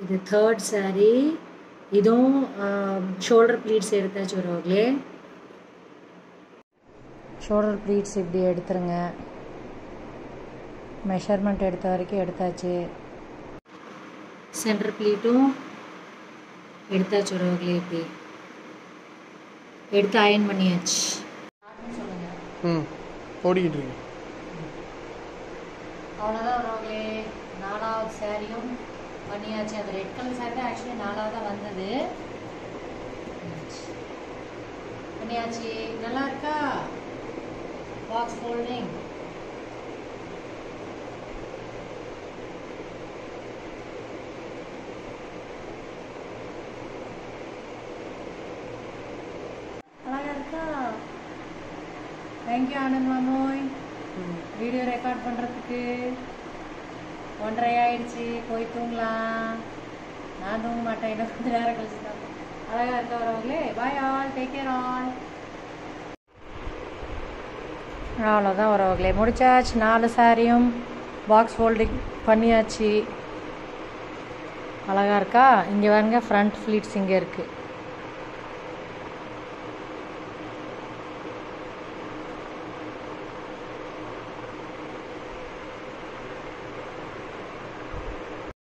இது third saree இதுவும் shoulder pleats எடுத்தாச்சு வரவங்களே ஷோல்டர் ப்ளீட்ஸ் இப்படி எடுத்துருங்க மெஷர்மெண்ட் எடுத்த வரைக்கும் எடுத்தாச்சு சென்டர் ப்ளீட்டும் எடுத்தாச்சு வரவங்களே இப்படி எடுத்து அயன் பண்ணியாச்சு சொல்லுங்கள் ம் ஓடிக்கிட்டு இருக்கு அவ்வளோதான் வரவங்களே நாலாவது சாரியும் பண்ணியாச்சு அந்த ரெட் கலர் சாரி தான் ஆக்சுவலி நாலாவதாக வந்தது பண்ணியாச்சு நல்லா இருக்கா பாக்ஸ் ஃபோல்டிங் அழகா இருக்கா தேங்க்யூ ஆனந்த் மாமோய் வீடியோ ரெக்கார்ட் பண்ணுறதுக்கு ஒன்றரை ஆயிடுச்சு போய் தூங்கலாம் நான் தூங்க மாட்டேன் இன்னும் கொஞ்சம் நேரம் கழிச்சு தான் அழகாக இருக்க வரவங்களே bye all take care all அவ்வளோதான் வரவங்களே முடிச்சாச்சு நாலு சாரியும் பாக்ஸ் ஃபோல்டிங் பண்ணியாச்சு அழகா இருக்கா இங்கே பாருங்க ஃப்ரண்ட் ஃப்ளீட்ஸ் இங்கே இருக்குது